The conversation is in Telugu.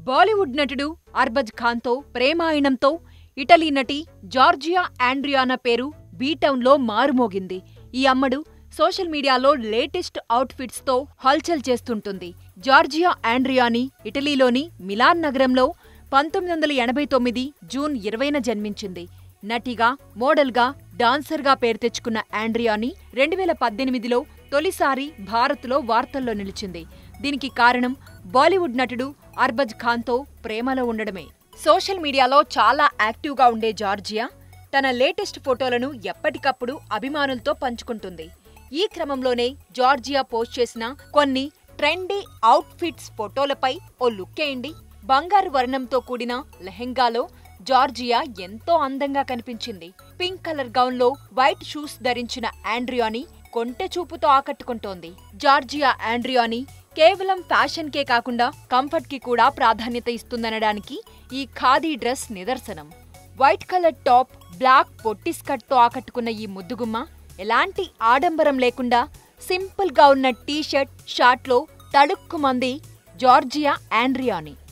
బాలీవుడ్ నటుడు అర్బజ్ ఖాన్తో ప్రేమాయణంతో ఇటలీ నటి జార్జియా ఆండ్రియానా పేరు బీటౌన్లో మారుమోగింది ఈ అమ్మడు సోషల్ మీడియాలో లేటెస్ట్ అవుట్ఫిట్స్తో హల్చల్ చేస్తుంటుంది జార్జియా ఆండ్రియాని ఇటలీలోని మిలాన్ నగరంలో పంతొమ్మిది వందల ఎనభై తొమ్మిది జూన్ ఇరవైన జన్మించింది నటిగా మోడల్గా డాన్సర్గా పేరు తెచ్చుకున్న ఆండ్రియాని రెండు వేల పద్దెనిమిదిలో తొలిసారి భారత్లో వార్తల్లో నిలిచింది దీనికి కారణం బాలీవుడ్ నటుడు అర్బజ్ ఖాన్తో ప్రేమలో ఉండడమే సోషల్ మీడియాలో చాలా యాక్టివ్గా ఉండే జార్జియా తన లేటెస్ట్ ఫోటోలను ఎప్పటికప్పుడు అభిమానులతో పంచుకుంటుంది ఈ క్రమంలోనే జార్జియా పోస్ట్ చేసిన కొన్ని ట్రెండీ అవుట్ఫిట్స్ ఫోటోలపై ఓ లుక్కేయండి బంగారు వర్ణంతో కూడిన లెహెంగాలో జార్జియా ఎంతో అందంగా కనిపించింది పింక్ కలర్ గౌన్లో వైట్ షూస్ ధరించిన ఆండ్రియాని కొంటె చూపుతో ఆకట్టుకుంటోంది జార్జియా ఆండ్రియాని కేవలం ఫ్యాషన్కే కాకుండా కంఫర్ట్కి కూడా ప్రాధాన్యత ఇస్తుందనడానికి ఈ ఖాదీ డ్రెస్ నిదర్శనం వైట్ కలర్ టాప్ బ్లాక్ పొట్టి స్కర్ట్తో ఆకట్టుకున్న ఈ ముద్దుగుమ్మ ఎలాంటి ఆడంబరం లేకుండా సింపుల్గా ఉన్న టీ షర్ట్ షార్ట్లో తడుక్కుమంది జార్జియా ఆండ్రియాని